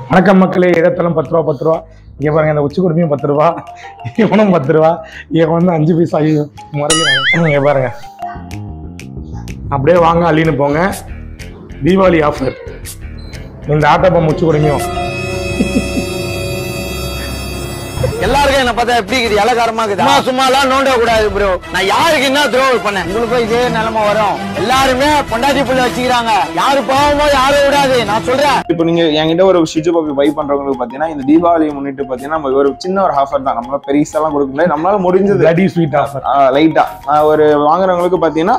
வணக்கம் மக்களே இடத்தெல்லாம் பத்து ரூபா பத்து ரூபா இங்கே பாருங்க இந்த உச்சி குடுமையும் பத்து ரூபா இவனும் பத்து ரூபா இவன் வந்து அஞ்சு பைசா ஐயோ முறைக்கிறாங்க இங்கே பாருங்க அப்படியே வாங்க அள்ளின்னு போங்க தீபாவளி ஆஃபர் இந்த ஆட்டப்பம் உச்சி குடுமையும் எல்லாருக்கும் என்ன பார்த்தா எப்படி இருக்குது இலக்காரமா இருக்குது சும்மா சும்மா எல்லாம் நோண்ட கூடாது ப்ரோ நான் யாருக்கு என்ன துரோகம் பண்ணேன் உங்களுக்கும் இதே நிலைமை வரும் எல்லாருமே பொண்டாட்டி புள்ள வச்சுக்கிறாங்க யாரு பாவமோ யாரும் விடாது நான் சொல்றேன் இப்போ நீங்க என்கிட்ட ஒரு ஷிஜு பப்பி பை பண்றவங்களுக்கு பாத்தீங்கன்னா இந்த தீபாவளியை முன்னிட்டு பாத்தீங்கன்னா நம்ம ஒரு சின்ன ஒரு ஆஃபர் தான் நம்மளால பெருசாலாம் கொடுக்க முடியாது நம்மளால முடிஞ்சது லடி ஸ்வீட் ஆஃபர் லைட்டா ஒரு வாங்குறவங்களுக்கு பாத்தீங்கன்னா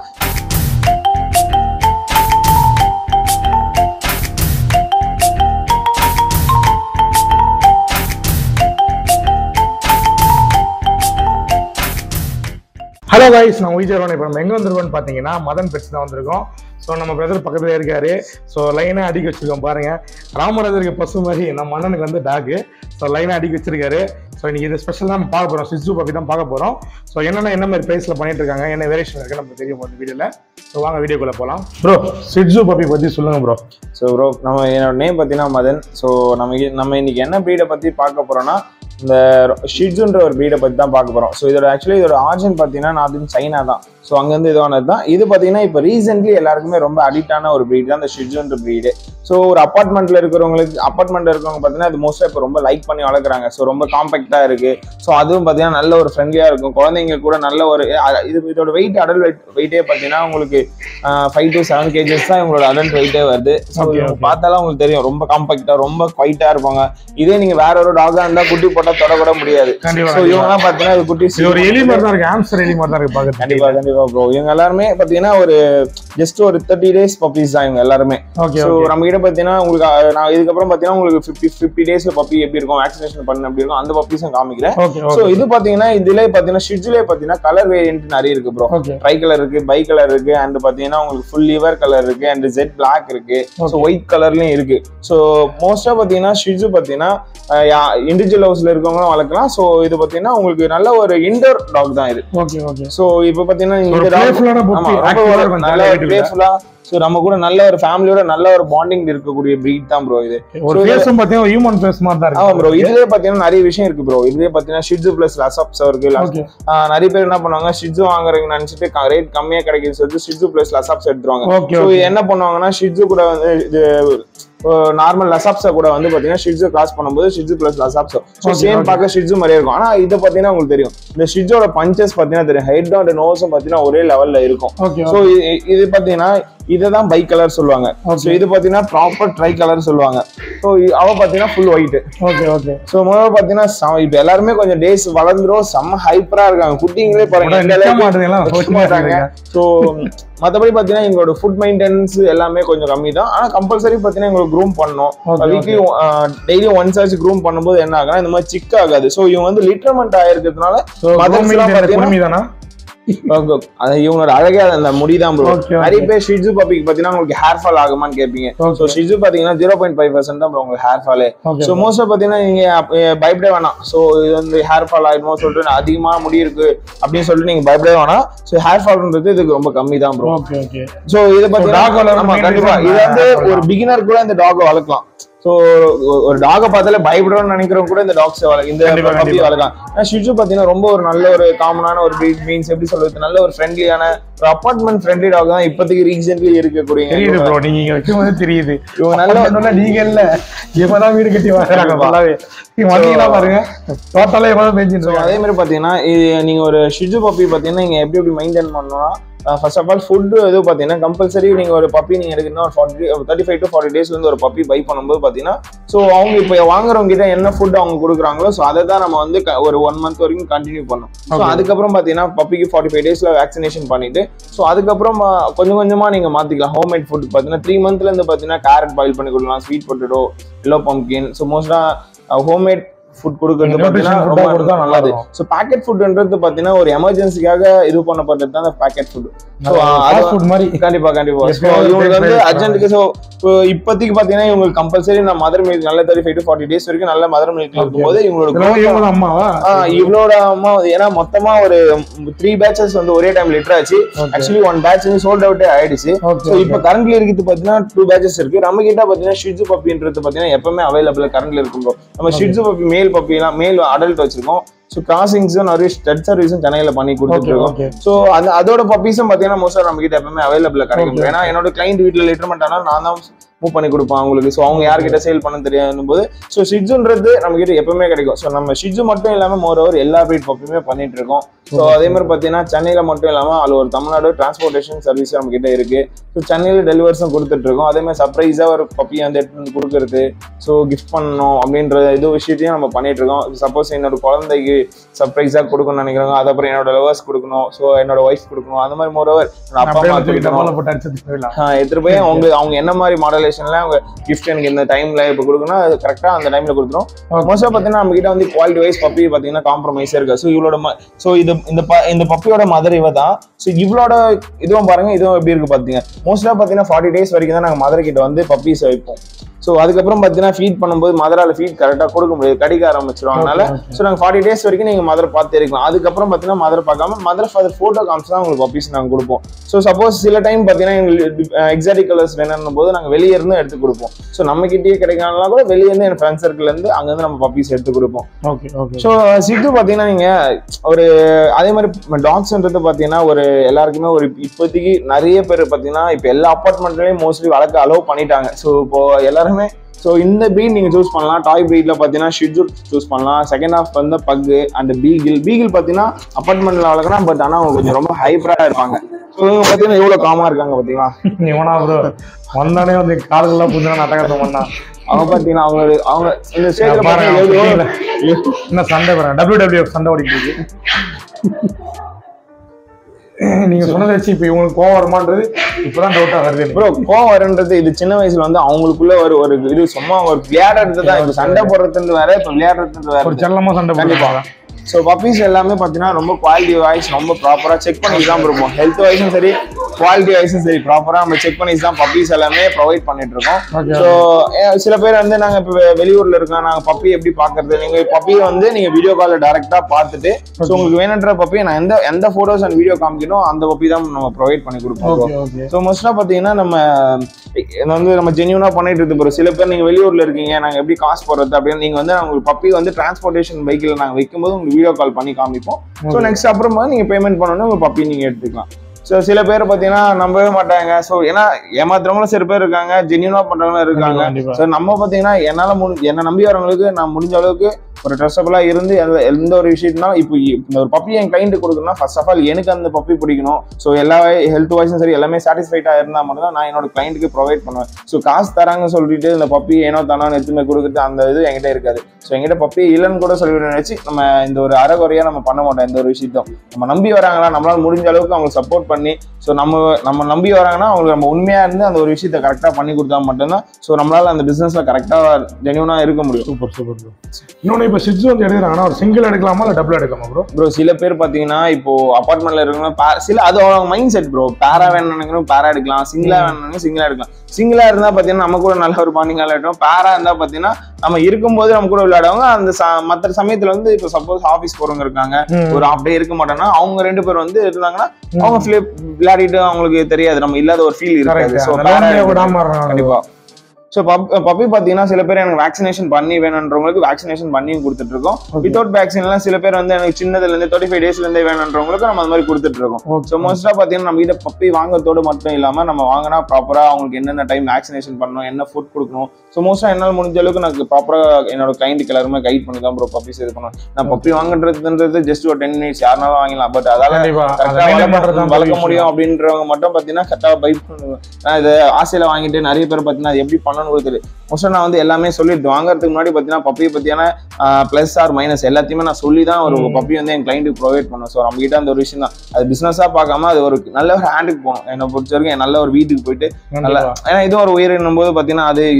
ஹலோ கைஸ் நான் விஜயரோன் இப்போ நம்ம எங்கே வந்திருக்கோம்னு பார்த்தீங்கன்னா மதன் பெட்ஸ் தான் வந்திருக்கோம் ஸோ நம்ம பிரதர் பக்கத்துல இருக்காரு ஸோ லைனாக அடிக்க வச்சிருக்கோம் பாருங்க ராமராஜருக்கு பசு மாதிரி நம்ம அண்ணனுக்கு வந்து டாகு ஸோ லைனாக அடிக்க வச்சிருக்காரு ஸோ இன்னைக்கு இது ஸ்பெஷல் தான் பார்க்க போகிறோம் சிசு பப்பி தான் பார்க்க போகிறோம் ஸோ என்னென்ன என்ன மாதிரி ப்ரைஸில் பண்ணிட்டு இருக்காங்க என்ன வேரியேஷன் இருக்கு நமக்கு தெரியும் இந்த வீடியோவில் ஸோ வாங்க வீடியோக்குள்ளே போகலாம் ப்ரோ சிட்ஜு பப்பி பற்றி சொல்லுங்க ப்ரோ ஸோ ப்ரோ நம்ம என்னோட நேம் பார்த்தீங்கன்னா மதன் ஸோ நம்ம இ- நம்ம இன்னைக்கு என்ன ப்ரீடை பற்றி பார்க்க போறோம்னா இந்த ஷிட்ஜுன்ற ஒரு ப்ரீடை பற்றி தான் பார்க்க போகிறோம் ஸோ இதோட ஆக்சுவலி இதோட ஆர்ஜின் பார்த்தீங்கன்னா நான் அது சைனா தான் ஸோ அங்கேருந்து இதுவானது தான் இது பார்த்தீங்கன்னா இப்போ ரீசென்ட்லி எல்லாருக்குமே ரொம்ப அடிக்டான ஒரு ப்ரீட் தான் இந்த ஷிட்ஜுன்ற ப்ரீடு ஸோ ஒரு அப்பார்ட்மெண்ட்டில் இருக்கிறவங்களுக்கு அப்பார்ட்மெண்ட்டில் இருக்கிறவங்க பார்த்தீங்கன்னா அது மோஸ்ட்டாக இப்போ ரொம்ப லைக் பண்ணி வளர்க்குறாங்க ஸோ ரொம்ப காம்பேக்டாக இருக்குது ஸோ அதுவும் பார்த்தீங்கன்னா நல்ல ஒரு ஃப்ரெண்ட்லியாக இருக்கும் குழந்தைங்க கூட நல்ல ஒரு அ- இது இதோட வெயிட் அடல் வெயிட் வெயிட்டே பார்த்தீங்கன்னா உங்களுக்கு ஃபைவ் டு செவன் கேஜஸ் தான் இவங்களோட அடல்ட் வெயிட்டே வருது ஸோ Okay, okay. பார்த்தாலும் உங்களுக்கு தெரியும் ரொம்ப காம்பேக்டா ரொம்ப குவைட்டா இருப்பாங்க இதே நீங்க வேற ஒரு டாகா இருந்தா குட்டி போட்டா தொட கூட முடியாது கண்டிப்பா, ஸோ இவங்க எல்லாம் பாத்தீங்கன்னா இது குட்டி இது ஒரு எலி மாதிரி தான் இருக்கு ஆம்ஸ்டர் எலி மாதிரி தான் இருக்கு பார்க்கறதுக்கு கண்டிப்பா கண்டிப்பா ப்ரோ இவங்க எல்லாருமே பாத்தீங்கன்னா ஒரு ஜஸ்ட் ஒரு தேர்ட்டி டேஸ் பப்பீஸ் தான் இவங்க எல்லாருமே ஓகே ஸோ ஓகே நம்ம கிட்ட பாத்தீங்கன்னா உங்களுக்கு அஹ், நான் இதுக்கப்புறம் பாத்தீங்கன்னா உங்களுக்கு ஃபிஃப்டி ஃபிஃப்டி டேஸ்ல பப்பி எப்படி இருக்கும் வேக்சினேஷன் பண்ண எப்படி இருக்கும் அந்த பப்பீஸும் காமிக்கிறேன் ஓகே ஸோ ஓகே இது பாத்தீங்கன்னா இதுல பாத்தீங்கன்னா ஷிட்ஜ்லேயே பாத்தீங்கன்னா கலர் வேரியன்ட் நிறைய இருக்கு ப்ரோ ஓகே ட்ரை கலர் இருக்கு பை கலர் இருக்கு அண்ட் பாத்தீங்கன்னா உங்களுக்கு ஃபுல் லிவர் கலர் இருக்கு அண்ட் ஜெட் பிளாக் இருக்கு ஸோ ஒயிட் கலர்லயும் இருக்கு ஸோ மோஸ்டா பாத்தீங்கன்னா ஷிஜு பாத்தீங்கன்னா இண்டிவிஜுவல் ஹவுஸ்ல இருக்கவங்களும் வளர்க்கலாம் ஸோ இது பாத்தீங்கன்னா உங்களுக்கு நல்ல ஒரு இண்டோர் டாக் தான் இது ஓகே ஓகே ஸோ இப்போ பாத்தீங்கன்னா ஒரு இந்த dog- playful-ஆன puppy, ஆமா, ரொம்ப active-ஆ ஒரு இருக்கும் நல்ல ஜாலியா ஒரு வீட்டுக்குள்ள. பிளேஃபுல்லா ஸோ நம்ம கூட நல்ல ஒரு ஃபேமிலியோட நல்ல ஒரு பாண்டிங் இருக்கக்கூடிய breed தான் ப்ரோ இது ஒரு So, ஃபேஸும் பார்த்தீங்கன்னா ஹியூமன் ஃபேஸ் மாதிரி தான் ஆமா இருக்கு ப்ரோ இதுலயே பாத்தீங்கன்னா நிறைய விஷயம் இருக்கு ப்ரோ இதுலயே பாத்தீங்கன்னா ஷிட்ஜு பிளஸ் லசப்ஸ் இருக்கு ஓகே ஆஹ் நிறைய பேர் என்ன பண்ணுவாங்க ஷிட்ஜு வாங்குறீங்கன்னு நினைச்சிட்டு ரேட் கம்மியா கிடைக்குது சொல்லிட்டு ஷிட்ஜு பிளஸ் லசாப்ஸ் எடுத்துருவாங்க ஓகே ஸோ ஓகே என்ன பண்ணுவாங்கன்னா ஷிட்ஜு கூட வந்து இது நார்மல் லசாப்ஸை கூட வந்து பாத்தீங்கன்னா ஷிட்ஜு கிராஸ் பண்ணும்போது shih tzu plus lhasa apso so Okay, same okay. பார்க்க ஷிட்ஜு மாதிரியே இருக்கும் ஆனா இதை பாத்தீங்கன்னா உங்களுக்கு தெரியும் இந்த ஷிட்ஜோட பஞ்சஸ் பாத்தீங்கன்னா தெரியும் ஹெட் அண்ட் நோஸும் பாத்தீங்கன்னா ஒரே லெவல்ல இருக்கும் ஓகே ஸோ இது பாத்தீங்கன்னா இதை தான் பை கலர் சொல்லுவாங்க ஸோ ஓகே இது பாத்தீங்கன்னா ப்ராப்பர் ட்ரை கலர் சொல்லுவாங்க ஸோ அவ பாத்தீங்கன்னா full white okay okay so முதல்ல பாத்தீங்கன்னா செம- இப்ப எல்லாருமே கொஞ்சம் டேஸ் வளர்ந்துரும் செம்ம ஹைப்பரா இருக்காங்க குட்டிங்களே பாருங்க இந்த நிக்க அளவுக்கு மாட்டேங்குதுலாம் வைக்க மாட்டாங்க ஸோ மற்றபடி பார்த்தீங்கன்னா எங்களோட ஃபுட் மெயின்டெனன்ஸ் எல்லாமே கொஞ்சம் கம்மி தான் ஆனால் கம்பல்சரி பார்த்தீங்கன்னா எங்களுக்கு க்ரூம் பண்ணணும் Okay, வீக்லி டெய்லி ஒன்ஸ் ஆச்சு க்ரூம் பண்ணும்போது என்ன ஆகுனா இந்த மாதிரி சிக் ஆகாது ஸோ இவங்க வந்து லிட்டர்மெண்ட் ஆயிருக்கிறதுனால mothers எல்லாம் பாத்தீங்கன்னா- குடுமி தானா அது இவங்களோட அழகே அந்த முடிதான் ப்ரோ Okay, okay. நிறைய பேர் ஷிஜு பப்பிக்கு பார்த்தீங்கன்னா உங்களுக்கு ஹேர் ஃபால் ஆகுமான்னு கேட்பீங்க Okay. ஸோ ஷிஜு பார்த்தீங்கன்னா ஜீரோ பாயிண்ட் ஃபைவ் பர்சன்ட் தான் bro உங்களுக்கு ஹேர் ஃபாலே ஓகே ஸோ மோஸ்ட்டாக பார்த்தீங்கன்னா நீங்க அப்- எ, பயப்படவே வேணாம் ஸோ இது வந்து ஹேர் ஃபால் ஆயிடுமோ சொல்லிட்டு அதிகமா முடி இருக்கு அப்படின்னு சொல்லிட்டு நீங்க பயப்படவே வேணாம் ஸோ ஹேர் ஃபால்ன்றது இதுக்கு ரொம்ப கம்மி தான் ப்ரோ ஓகே ஓகே ஸோ இதை dog பார்த்தீங்கன்னா வளர்ற ஆமா main கண்டிப்பா reason இது வந்து hair fall ஒரு பிகினர் கூட இந்த டாக் வளர்க்கலாம் ஸோ ஒரு டாகை பார்த்தாலே பயப்படணும்னு நினைக்கிறவங்க கூட இந்த டாக்ஸ் வளர்க்க இந்த கண்டிப்பா, பப்பி கண்டிப்பா. வளர்க்கலாம் ஆனா ஷிஜு பார்த்தீங்கன்னா ரொம்ப ஒரு நல்ல ஒரு காமனான ஒரு breed மீன்ஸ் எப்படி சொல்றது நல்ல ஒரு ஃப்ரெண்ட்லியான ஒரு அப்பார்ட்மெண்ட் ஃப்ரெண்ட்லி டாக் தான் இப்போதைக்கு ரீசென்ட்லி இருக்கக்கூடிய தெரியுது ப்ரோ நீங்க இங்க வைக்கும்போது தெரியுது இவங்க நல்ல நல்ல நீங்க இல்ல இவதான் வீடு கட்டி வராங்க கண்டிப்பா. ஃபுல்லாவே நீங்க வந்தீங்கன்னா பாருங்க டோட்டலா இவதான் பேஞ்சிட்டு ஸோ இருக்காங்க அதே மாதிரி பார்த்தீங்கன்னா இது நீங்கள் ஒரு ஷிஜு பப்பி பார்த்தீங்கன்னா நீங்கள் எப்படி எப்படி மெயின்டைன் பண்ணணும்னா ஃபர்ஸ்ட் ஆஃப் ஆல் ஃபுட்டு எது பார்த்தீங்கன்னா கம்பல்சரி நீங்கள் ஒரு பப்பி நீங்கள் எடுக்கணும்னா ஒரு forty thirty five to forty டேஸ்லேருந்து ஒரு பப்பி பை பண்ணும்போது பார்த்தீங்கன்னா ஸோ அவங்க இப்போ வாங்குறவங்க கிட்ட என்ன ஃபுட் அவங்க கொடுக்குறாங்களோ ஸோ அதை தான் நம்ம வந்து க- ஒரு ஒன் மந்த் வரைக்கும் கண்டினியூ பண்ணணும் ஸோ Okay. அதுக்கப்புறம் பார்த்தீங்கன்னா பப்பிக்கு ஃபார்ட்டி ஃபைவ் டேஸில் வேக்சினேஷன் பண்ணிட்டு ஸோ அதுக்கப்புறம் ஆ, கொஞ்சம் கொஞ்சமாக நீங்கள் மாற்றிக்கலாம் ஹோம்மேட் ஃபுட் பார்த்தீங்கன்னா த்ரீ மந்த்லேருந்து பார்த்தீங்கன்னா கேரட் பாயில் பண்ணி கொடுக்கலாம் sweet potato yellow pumpkin so மோஸ்ட்டாக ஹோம்மேட் ஃபுட் கொடுக்கறது Nutrition பார்த்தீங்கன்னா food-ஆ ரொம்ப கொடுத்தா நல்லா நல்லது இருக்கும். ஸோ பேக்கெட் ஃபுட்ன்றது பார்த்தீங்கன்னா ஒரு எமர்ஜென்சிக்காக இது பண்ணப்பட்டது தான் அந்த பேக்கெட் ஃபுட் ஸோ அது ஃபாஸ்ட் ஃபுட் மாதிரி கண்டிப்பா கண்டிப்பா So, எப்பயாவது இவங்களுக்கு வந்து taste அர்ஜென்ட்டுக்கு ஸோ இப்போதைக்கு பாத்தீங்கன்னா இவங்களுக்கு கம்பல்சரி நான் மதர் மில்க் நல்ல thirty five to forty days வரைக்கும் நல்ல மதர் மில்க் இருக்கும்போது இவங்களோட இதெல்லாம் growth இவங்க அம்மாவா ஆஹ் இவளோட அம்மா வந்து- ஏன்னா மொத்தமா ஒரு த்ரீ பேட்சஸ் வந்து ஒரே டைம் லிட்டர் ஆச்சு Okay. ஆக்சுவலி ஒன் பேட்ச் வந்து சோல்ட் அவுட்டே ஆயிடுச்சு Okay, ஸோ இப்போ கரண்ட்ல இருக்குது பாத்தீங்கன்னா டூ பேட்சஸ் இருக்கு நம்ம கிட்ட பாத்தீங்கன்னா ஷிட்ஜு பப்பின்றது பாத்தீங்கன்னா எப்பவுமே அவைலபிள் கரண்ட்ல இருக்கும் bro. நம்ம ஷிட்ஜு பப்பி மேல் பப்பி எல்லாம் மேல் அடல்ட் வச்சிருக்கோம் ஸோ கிராசிங்ஸும் நிறைய ஸ்டட் சர்வீஸும் சென்னையில பண்ணி கொடுத்துட்டு ஓகே இருக்கோம் ஓகே ஸோ அந்த அதோட பப்பீஸும் பார்த்தீங்கன்னா மோஸ்ட்டாக நம்ம கிட்ட எப்பவுமே அவைலபிள் கிடைக்கும் Okay. ஏன்னா என்னோட கிளைண்ட் வீட்டில் லிட்டர்மெண்ட் ஆனால் நான் தான் மூவ் பண்ணி கொடுப்பேன் அவங்களுக்கு ஸோ அவங்க யார்கிட்ட சேல் பண்ண தெரியாதும் போது ஸோ ஷிட்ஜுன்றது நம்ம கிட்ட எப்பவுமே கிடைக்கும் ஸோ நம்ம ஷிட்ஜு மட்டும் இல்லாமல் மோர் ஓவர் எல்லா பிரீட் பப்பியுமே பண்ணிட்டு இருக்கோம் ஸோ அதே மாதிரி பார்த்தீங்கன்னா சென்னையில் மட்டும் இல்லாமல் அது ஒரு தமிழ்நாடு டிரான்ஸ்போர்ட்டேஷன் சர்வீஸ் நம்ம கிட்ட இருக்கு ஸோ சென்னையில் டெலிவர்ஸும் கொடுத்துட்டு இருக்கோம் அதே மாதிரி சர்ப்ரைஸாக ஒரு பப்பியை வந்து எடுத்து வந்து கொடுக்கறது ஸோ கிஃப்ட் பண்ணணும் அப்படின்ற இது விஷயத்தையும் நம்ம பண்ணிட்டு இருக்கோம் சப்போஸ் என்னோட குழந்தைக்கு சர்ப்ரைஸாக கொடுக்கணும்னு நினைக்கிறாங்க அது அப்புறம் என்னோட லவர்ஸ் கொடுக்கணும் ஸோ என்னோட ஒய்ஃப் கொடுக்கணும் அந்த மாதிரி மோர் ஓவர் அப்பா அப்படியே அம்மா வச்சுக்கிட்டு கொடுக்கணும் டப்பால போட்டு அடிச்சு போயிடலாம் ஆஹ் எடுத்துட்டு போய் அவங்க அவங்க என்ன மாதிரி மாடலேஷன்ல அவங்க கிஃப்ட் எனக்கு இந்த டைம்ல இப்போ கொடுக்கணும் அது கரெக்டாக அந்த டைம்ல கொடுத்துரும் மோஸ்ட்டாக பார்த்தீங்கன்னா நம்ம கிட்ட வந்து குவாலிட்டி வைஸ் பப்பி பார்த்தீங்கன்னா காம்ப்ரமைஸே இருக்கு ஸோ இவளோட ஸோ இது இந்த ப- இந்த பப்பியோட மதர் இவ தான் ஸோ இவளோட இதுவும் பாருங்க இதுவும் எப்படி இருக்கு பார்த்தீங்க மோஸ்ட்டாக பார்த்தீங்கன்னா ஃபார்ட்டி டேஸ் வரைக்கும் தான் நாங்கள் மதர் கிட்ட வந்து பப்பீஸ் வைப்போம் ஸோ அதுக்கப்புறம் பார்த்தீங்கன்னா ஃபீட் பண்ணும்போது மதரால ஃபீட் கரெக்டாக கொடுக்க முடியாது கடிக்க ஆரம்பிச்சிடும் அதனால Okay, okay. ஸோ நாங்கள் ஃபார்ட்டி டேஸ் வரைக்கும் நீங்கள் மதர் பார்த்து இருக்கலாம் அதுக்கப்புறம் பார்த்தீங்கன்னா மதர் பார்க்காம மதர் ஃபாதர் ஃபோட்டோ காமிச்சு தான் உங்களுக்கு பப்பீஸ் நாங்கள் கொடுப்போம் ஸோ சப்போஸ் சில டைம் பார்த்தீங்கன்னா எங்களுக்கு எக்ஸாட்டிக் கலர்ஸ் வேணும்னும் போது நாங்கள் வெளியே இருந்து எடுத்து கொடுப்போம் ஸோ நம்ம கிட்டேயே கிடைக்கலாம் கூட வெளியே இருந்து என் ஃப்ரெண்ட் சர்க்கிள்லேருந்து அங்கேருந்து நம்ம பப்பீஸ் எடுத்து கொடுப்போம் ஓகே ஓகே ஸோ சிட்டு பார்த்தீங்கன்னா நீங்கள் ஒரு அதே மாதிரி டாக்ஸ்ன்றது பார்த்தீங்கன்னா ஒரு எல்லாருக்குமே ஒரு இப்போதைக்கு நிறைய பேர் பார்த்தீங்கன்னா இப்போ எல்லா அப்பார்ட்மெண்ட்லேயும் மோஸ்ட்லி வளர்க்க அலோவ் பண்ணிட்டாங்க ஸோ இப்போ எல்லாருமே ஸோ இந்த ப்ரீட் நீங்கள் சூஸ் பண்ணலாம் டாய் ப்ரீட்ல பார்த்தீங்கன்னா ஷிட்ஜூ சூஸ் பண்ணலாம் செகண்ட் ஹாஃப் வந்து பக்கு அண்ட் பீகிள் பீகிள் பார்த்தீங்கன்னா அப்பார்ட்மெண்ட்ல வளர்க்கலாம் பட் ஆனால் அவங்க கொஞ்சம் ரொம்ப ஹைப்ராக இருப்பாங்க ஸோ இவங்க பார்த்தீங்கன்னா எவ்வளோ காமாக இருக்காங்க பார்த்தீங்களா இவனா ப்ரோ வந்தானே வந்து கால்கள்லாம் புதுனா நாட்டகத்தை பண்ணா அவங்க பார்த்தீங்கன்னா அவங்க அவங்க இந்த ஸ்டேஜில் பாருங்க, பார்த்தீங்கன்னா என்ன சண்டை வரேன் டபிள்யூ டபிள்யூ சண்டை ஓடிட்டு இருக்கு நீங்க சொன்னதை வச்சு இப்ப இவங்களுக்கு கோவம் வருமான்றது இப்பதான் டவுட்டா வருது எனக்கு. ப்ரோ கோவம் வருன்றது இது சின்ன வயசுல வந்து அவங்களுக்குள்ள ஒரு ஒரு இது சும்மா ஒரு விளையாடுறது தான் இப்போ சண்டை போடுறது வேற இப்போ விளையாடுறது வேற ஒரு செல்லமா சண்டை கண்டிப்பா போடுவாங்க ஸோ பப்பீஸ் எல்லாமே பார்த்தீங்கன்னா ரொம்ப குவாலிட்டி வைஸ் ரொம்ப ப்ராப்பராக செக் பண்ணி தான் இருப்போம் ஹெல்த் வைஸும் சரி குவாலிட்டி வைஸும் சரி ப்ராப்பராக நம்ம செக் பண்ணி தான் பப்பீஸ் எல்லாமே ப்ரொவைட் பண்ணிட்டு இருக்கோம் Okay. ஸோ சில பேர் வந்து நாங்கள் இப்போ வெளியூர்ல இருக்கோம் நாங்கள் பப்பி எப்படி பார்க்கறது நீங்கள் பப்பியை வந்து நீங்கள் வீடியோ காலில் டேரெக்டாக பார்த்துட்டு ஸோ உங்களுக்கு வேணுன்ற பப்பியை நான் எந்த எந்த ஃபோட்டோஸ் அண்ட் வீடியோ காமிக்கணும் அந்த பப்பி தான் நம்ம ப்ரொவைட் பண்ணி கொடுப்போம் bro. ஓகே ஓகே ஸோ மோஸ்ட்டாக பார்த்தீங்கன்னா நம்ம இது வந்து நம்ம ஜென்யூனாக பண்ணிட்டு இருக்கு bro. சில பேர் நீங்கள் வெளியூர்ல இருக்கீங்க நாங்கள் எப்படி காசு போடுறது அப்படின்னு நீங்கள் வந்து உங்களுக்கு பப்பி வந்து டிரான்ஸ்போர்ட்டேஷன் வெஹிக்கிள் நாங்கள் வைக்கும்போது உங்களுக்கு வீடியோ கால் பண்ணி காமிப்போம் ஸோ Okay. நெக்ஸ்ட் அப்புறமா நீங்கள் பேமெண்ட் பண்ணணும் உங்கள் பப்பி நீங்கள் எடுத்துக்கலாம் ஸோ சில பேர் பார்த்தீங்கன்னா நம்பவே மாட்டாங்க ஸோ ஏன்னா ஏமாத்துறவங்களும் சில பேர் இருக்காங்க ஜென்யூனாக பண்ணுறவங்களும் இருக்காங்க கண்டிப்பா ஸோ நம்ம பார்த்தீங்கன்னா என்னால் முடி என்னை நம்பி வரவங்களுக்கு நான் முடிஞ்ச அளவுக்கு ஒரு ட்ரெஸ்ஸபிளாக இருந்து எந்த- எந்த ஒரு விஷயத்தினாலும் இப்போ இ- இந்த ஒரு பப்பி என் கிளைண்ட் கொடுக்கணும்னா ஃபர்ஸ்ட் ஆஃப் ஆல் எனக்கு அந்த பப்பி பிடிக்கணும் ஸோ எல்லா ஹெல்த் வைஸும் சரி எல்லாமே சாட்டிஸ்ஃபைடாக இருந்தால் மட்டும் தான் நான் என்னோட கிளைண்ட்டுக்கு ப்ரொவைட் பண்ணுவேன் ஸோ காசு தராங்கன்னு சொல்லிட்டு இந்த பப்பி ஏனோ தானோ எதுவுமே கொடுக்குறது அந்த இது என்கிட்ட இருக்காது ஸோ என்கிட்ட பப்பி இல்லைன்னு கூட சொல்லி நினைச்சு நம்ம இந்த ஒரு அறகுறையாக நம்ம பண்ண மாட்டோம் இந்த ஒரு விஷயத்தையும் நம்ம நம்பி வராங்களா நம்மளால முடிஞ்ச அளவுக்கு அவங்களுக்கு சப்போர்ட் பண்ணி ஸோ நம்ம நம்ம நம்பி வராங்கன்னா அவங்களுக்கு நம்ம உண்மையாக இருந்து அந்த ஒரு விஷயத்தை கரெக்டாக பண்ணி கொடுத்தா மட்டும்தான் ஸோ நம்மளால அந்த பிஸ்னஸில் கரெக்டாக ஜென்யூனாக இருக்க முடியும் சூப்பர் சூப்பர் ப்ரோ இன்னொன்னு இப்ப சிட்ஸ் வந்து எடுக்கிறாங்கன்னா ஒரு சிங்கிள் எடுக்கலாமா இல்ல டபுள் எடுக்கலாமா ப்ரோ ப்ரோ சில பேர் பார்த்தீங்கன்னா இப்போ அப்பார்ட்மெண்ட்ல இருக்கவங்க pa- சில அது அவங்க மைண்ட் செட் ப்ரோ பேரா வேணும் நினைக்கணும் பேரா எடுக்கலாம் சிங்கிளா வேணும் சிங்கிளா எடுக்கலாம் சிங்கிளா இருந்தா பார்த்தீங்கன்னா நம்ம கூட நல்ல ஒரு பாண்டிங் விளையாடும் பேரா இருந்தா பார்த்தீங்கன்னா நம்ம இருக்கும்போது நம்ம கூட விளையாடுவாங்க அந்த ச- மத்த சமயத்துல வந்து இப்போ சப்போஸ் ஆஃபீஸ் போறவங்க இருக்காங்க ஒரு ஹாஃப் டே இருக்க மாட்டோம்னா அவங்க ரெண்டு பேர் வந்து இருந்தாங்கன்னா அவங்க flip விளையாடிட்டு அவங்களுக்கு தெரியாது நம்ம இல்லாத ஒரு ஃபீல் இருக்காது ஸோ கரெக்ட் விடாம இருக்காங்க. கண்டிப்பா ஸோ பப்பி பார்த்தீங்கன்னா சில பேர் எனக்கு வேக்சினேஷன் பண்ணி வேணுன்றவங்களுக்கு வேக்சினேஷன் பண்ணியும் கொடுத்துட்டு இருக்கோம் வித்தவுட் வேக்சின்லாம் சில பேர் வந்து எனக்கு சின்னதுல இருந்து தேர்ட்டி ஃபைவ் டேஸ்ல இருந்தே வேணுன்றவங்களுக்கு நம்ம அந்த மாதிரி கொடுத்துட்டு இருக்கோம் Okay. ஸோ மோஸ்டா பார்த்தீங்கன்னா நம்ம கிட்ட பப்பி வாங்குறதோடு மட்டும் இல்லாம நம்ம வாங்கினா ப்ராப்பரா அவங்களுக்கு என்னென்ன டைம் வேக்சினேஷன் பண்ணணும் என்ன ஃபுட் கொடுக்கணும் ஸோ மோஸ்டா என்னால் முடிஞ்ச அளவுக்கு நான் ப்ராப்பரா என்னோட கிளைண்ட்டுக்கு எல்லாருமே கைட் பண்ணி தான் ப்ரோ பப்பிஸ் இது பண்ணுவேன் நான் பப்பி வாங்குறதுன்றது ஜஸ்ட் ஒரு டென் மினிட்ஸ் யாருனாலும் வாங்கலாம் பட் அதால கண்டிப்பா அதை கரெக்டா maintain பண்றதுதான் வளர்க்க பெரிய முடியும் அப்படின்றவங்க மட்டும் பாத்தீங்கன்னா கரெக்டா பைக் பண்ணுவேன் நான் இதை ஆசையில வாங்கிட்டு நிறைய பேர் பாத்தீங்கன்னா அது எப்படி பண்ணணும்னு கொடுத்துரு மோஸ்டா நான் வந்து எல்லாமே சொல்லிட்டு வாங்குறதுக்கு முன்னாடி பாத்தீங்கன்னா பப்பியை பத்தியான பிளஸ் ஆர் மைனஸ் எல்லாத்தையுமே நான் சொல்லி தான் ஒரு ம். பப்பி வந்து என் கிளைண்ட்டுக்கு ப்ரொவைட் பண்ணுவேன் ஸோ நம்ம கிட்ட அந்த ஒரு விஷயம் தான் அது பிசினஸா பார்க்காம அது ஒரு நல்ல ஒரு ஹேண்டுக்கு போகணும் என்னை பொறுத்த வரைக்கும் நல்ல ஒரு வீட்டுக்கு போயிட்டு நல்ல கண்டிப்பா. ஏன்னா இதுவும் ஒரு உயிரினும் போது பாத்தீங்கன்னா அது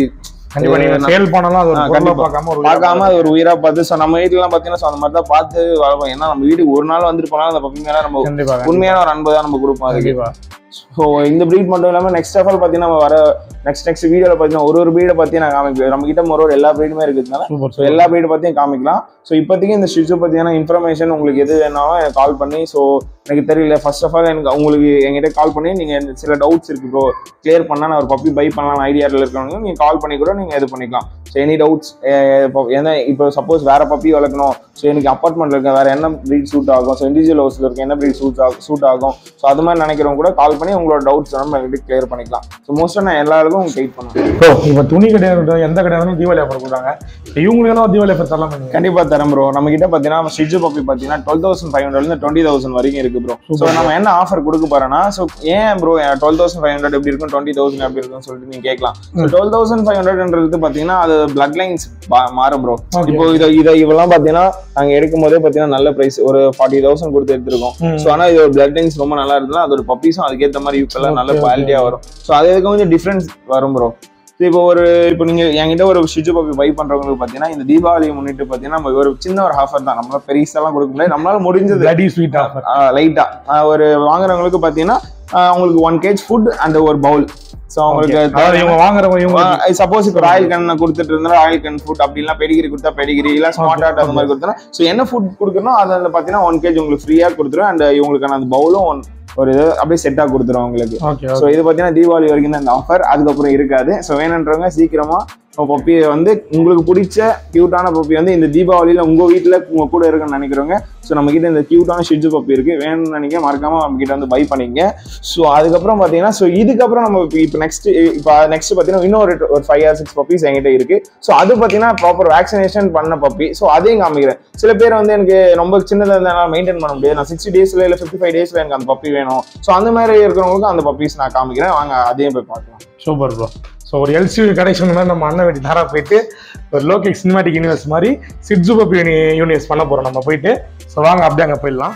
கண்டிப்பா நீங்க இது சேல் பண்ணலாம் அது ஒரு ஆ, பொருளை கண்டிப்பா. பார்க்காம ஒரு பார்க்காம அது ஒரு உயிரா பார்த்து ஸோ நம்ம வீட்டுலாம் பார்த்தீங்கன்னா so அந்த மாதிரி தான் பார்த்து வளர்ப்போம் ஏன்னா நம்ம வீட்டுக்கு ஒரு நாள் வந்துட்டு போனாலும் அந்த பப்பி மேல நம்ம கண்டிப்பா உண்மையான ஒரு அன்பு தான் நம்ம கொடுப்போம் அதுக்கு கண்டிப்பா ஸோ இந்த ப்ரீட் மட்டும் இல்லாமல் நெக்ஸ்ட் ஆஃப் ஆல் பார்த்தீங்கன்னா நம்ம வர நெக்ஸ்ட் நெக்ஸ்ட் வீடியோவில் பார்த்தீங்கன்னா ஒரு ஒரு ப்ரீடை பற்றி நான் காமிக்கிறேன் நம்ம கிட்ட ஒரு ஒரு எல்லா ப்ரீடுமே இருக்கிறதுனால சூப்பர் ஸோ எல்லா ப்ரீடை பற்றியும் காமிக்கலாம் ஸோ இப்போதைக்கு இந்த ஷிட்ஸு பற்றியான இன்ஃபர்மேஷன் உங்களுக்கு எது வேணாலும் எனக்கு கால் பண்ணி ஸோ எனக்கு தெரியல ஃபர்ஸ்ட் ஆஃப் ஆல் எனக்கு உங்களுக்கு என்கிட்ட கால் பண்ணி நீங்கள் சில டவுட்ஸ் இருக்கு ப்ரோ கிளியர் பண்ணால் நான் ஒரு பப்பி பை பண்ணலாம் ஐடியாவில் இருக்கிறவங்க நீங்கள் கால் பண்ணி கூட நீங்கள் இது பண்ணிக்கலாம் ஸோ எனி டவுட்ஸ் ஏன்னா இப்போ சப்போஸ் வேற பப்பி வளர்க்கணும் ஸோ எனக்கு அப்பார்ட்மெண்ட்ல இருக்க வேற என்ன ப்ரீட் சூட் ஆகும் ஸோ இண்டிவிஜுவல் ஹவுஸ்ல இருக்க என்ன ப்ரீட் சூட் ஆகும் சூட் ஆகும் ஸோ அது மாதிரி நினைக்கிறவங்க கூட கால் பண்ணி உங்களோட டவுட்ஸ் நம்ம எங்கிட்ட கிளியர் பண்ணிக்கலாம் ஸோ மோஸ்ட்டாக நான் எல்லாருக்கும் உங்களுக்கு கைட் பண்ணுவேன் ப்ரோ இப்போ துணி கடையாக எந்த கடையாக தீபாவளி ஆஃபர் கொடுக்குறாங்க இவங்களுக்கு ஒரு தீபாவளி ஆஃபர் தரலாம் நீங்க கண்டிப்பா தரேன் ப்ரோ நம்ம கிட்ட பாத்தீங்கன்னா ஸ்டிஜ் பப்பி பாத்தீங்கன்னா டுவெல் தௌசண்ட் ஃபைவ் ஹண்ட்ரட்ல டுவெண்ட்டி தௌசண்ட் வரைக்கும் இருக்கு ப்ரோ ஸோ நம்ம என்ன ஆஃபர் கொடுக்க போறோம்னா ஸோ ஏன் bro twelve thousand five hundred எப்படி இருக்கும் டுவெண்ட்டி தௌசண்ட் எப்படி இருக்கும்னு சொல்லிட்டு நீங்க கேட்கலாம் ஸோ டுவெல் தௌசண்ட் ஃபைவ் ஹண்ட்ரட்ன்றது பாத்தீங்கன்னா அது பிளட் லைன்ஸ் மாறும் ப்ரோ Okay. இப்போ இதை இதை இவெல்லாம் பாத்தீங்கன்னா நாங்க எடுக்கும் போதே பாத்தீங்கன்னா நல்ல பிரைஸ் ஒரு ஃபார்ட்டி தௌசண்ட் கொடுத்து எடுத்திருக்கோம் ம். ஸோ ஆனா இது பிளட் லைன்ஸ் ரொம்ப நல்லா இருந்ததுன்னா அதோட பப்பீஸும் அதுக்கேற்ற மாதிரி யூக்கெல்லாம் நல்ல Okay, okay. குவாலிட்டியா வரும் ஸோ அது கொஞ்சம் டிஃப்ரென்ஸ் வரும் ப்ரோ இப்போ ஒரு இப்போ நீங்க என்கிட்ட ஒரு ஷிஜு பப்பி பை பண்றவங்களுக்கு பாத்தீங்கன்னா இந்த தீபாவளியை முன்னிட்டு பாத்தீங்கன்னா நம்ம ஒரு சின்ன ஒரு ஆஃபர் தான் நம்மளால பெருசாலாம் கொடுக்க முடியாது நம்மளால முடிஞ்சது பிளடி ஸ்வீட் ஆஃபர் லைட்டா ஒரு வாங்குறவங்களுக்கு பாத்தீங்கன்னா ஆஹ் உங்களுக்கு ஒன் கேஜ் ஃபுட் அண்ட் ஒரு பவுல் ஸோ அவங்களுக்கு அதாவது இவங்க வாங்குறவங்க இவங்க சப்போஸ் இப்போ ராயல் கன் கொடுத்துட்டு இருந்தா ராயல் கன் ஃபுட் அப்படிலாம் பெடிகிரி கொடுத்தா பெடிகிரி இல்ல ஸ்மார்ட் ஆர்ட் அந்த மாதிரி கொடுத்தா ஸோ என்ன ஃபுட் கொடுக்கணும் அதில் பார்த்தீங்கன்னா ஒன் கேஜ் உங்களுக்கு ஃப்ரீயா கொடுத்துரும் அண்ட் இவங்களுக்கான அந்த பவுலும் ஒன் ஒரு இது அப்படியே செட்டா கொடுத்துரும் உங்களுக்கு ஓகே ஸோ இது பார்த்தீங்கன்னா தீபாவளி வரைக்கும் தான் இந்த ஆஃபர் அதுக்கப்புறம் இருக்காது ஸோ வேணுன்றவங்க சீக்கிரமா பப்பியை வந்து உங்களுக்கு பிடிச்ச கியூட்டான பப்பி வந்து இந்த தீபாவளியில உங்க வீட்டில் உங்க கூட இருக்குன்னு நினைக்கிறவங்க ஸோ நம்ம கிட்ட இந்த கியூட்டான ஷிட்ஜு பப்பி இருக்கு வேணும்னு நினைக்க மறக்காம நம்ம கிட்ட வந்து பை பண்ணிங்க ஸோ அதுக்கப்புறம் பார்த்தீங்கன்னா ஸோ இதுக்கப்புறம் நம்ம இப்போ இப்போ நெக்ஸ்ட் இப்போ நெக்ஸ்ட் பார்த்தீங்கன்னா இன்னொரு ஒரு ஃபைவ் ஆர் சிக்ஸ் பப்பீஸ் என்கிட்ட இருக்கு ஸோ அது பார்த்தீங்கன்னா ப்ராப்பர் வேக்சினேஷன் பண்ண பப்பி ஸோ அதையும் காமிக்கிறேன் சில பேர் வந்து எனக்கு ரொம்ப சின்னதாக இருந்தாலும் மெயின்டைன் பண்ண முடியாது நான் சிக்ஸ்டி டேஸ்ல இல்லை ஃபிஃப்டி ஃபைவ் டேஸ்ல எனக்கு அந்த பப்பி வேணும் ஸோ அந்த மாதிரி இருக்கிறவங்களுக்கு அந்த பப்பீஸ் நான் காமிக்கிறேன் வாங்க அதையும் போய் பார்க்கலாம் சூப்பர் ப்ரோ ஸோ ஒரு எல்சி கனெக்ஷன் மாதிரி நம்ம அண்ணன் வீட்டு நேராக போயிட்டு ஒரு லோகேக் சினிமாட்டிக் யூனிவர்ஸ் மாதிரி சிட்ஜு பப்பி யூனி யூனிவர்ஸ் பண்ண போகிறோம் நம்ம போயிட்டு ஸோ வாங்க அப்படியே அங்கே போயிடலாம்